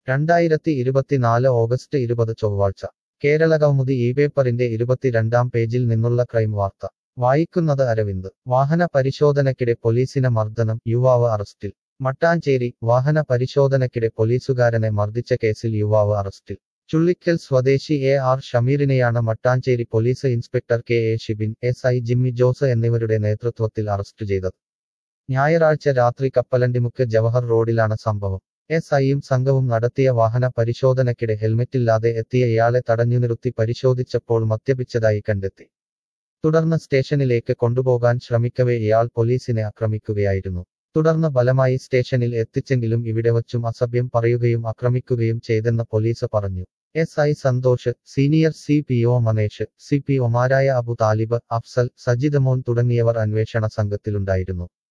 രണ്ടായിരത്തി ഇരുപത്തിനാല് ഓഗസ്റ്റ് ഇരുപത് ചൊവ്വാഴ്ച കേരളകൗമുദി ഈ പേപ്പറിന്റെ ഇരുപത്തിരണ്ടാം പേജിൽ നിന്നുള്ള ക്രൈം വാർത്ത വായിക്കുന്നത് അരവിന്ദ് വാഹന പരിശോധനയ്ക്കിടെ പോലീസിന് മർദ്ദനം യുവാവ് അറസ്റ്റിൽ മട്ടാഞ്ചേരി വാഹന പരിശോധനയ്ക്കിടെ പോലീസുകാരനെ മർദ്ദിച്ച കേസിൽ യുവാവ് അറസ്റ്റിൽ ചുള്ളിക്കൽ സ്വദേശി എ ആർ ഷമീറിനെയാണ് Mattancherry police inspector K A Shibin S I Jimmy Jose എന്നിവരുടെ നേതൃത്വത്തിൽ അറസ്റ്റ് ചെയ്തത് ഞായറാഴ്ച രാത്രി കപ്പലണ്ടിമുക്ക് ജവഹർ റോഡിലാണ് സംഭവം എസ് ഐയും സംഘവും നടത്തിയ വാഹന പരിശോധനയ്ക്കിടെ ഹെൽമെറ്റില്ലാതെ എത്തിയ ഇയാളെ തടഞ്ഞു നിർത്തി പരിശോധിച്ചപ്പോൾ മദ്യപിച്ചതായി കണ്ടെത്തി തുടർന്ന് സ്റ്റേഷനിലേക്ക് കൊണ്ടുപോകാൻ ശ്രമിക്കവേ ഇയാൾ പോലീസിനെ ആക്രമിക്കുകയായിരുന്നു തുടർന്ന് ബലമായി സ്റ്റേഷനിൽ എത്തിച്ചെങ്കിലും ഇവിടെ വച്ചും അസഭ്യം പറയുകയും ആക്രമിക്കുകയും ചെയ്തെന്ന് പോലീസ് പറഞ്ഞു S I Santhosh senior C P O Manesh C P ഒമാരായ അബു താലിബ് അഫ്സൽ സജിദമോൻ തുടങ്ങിയവർ അന്വേഷണ സംഘത്തിലുണ്ടായിരുന്നു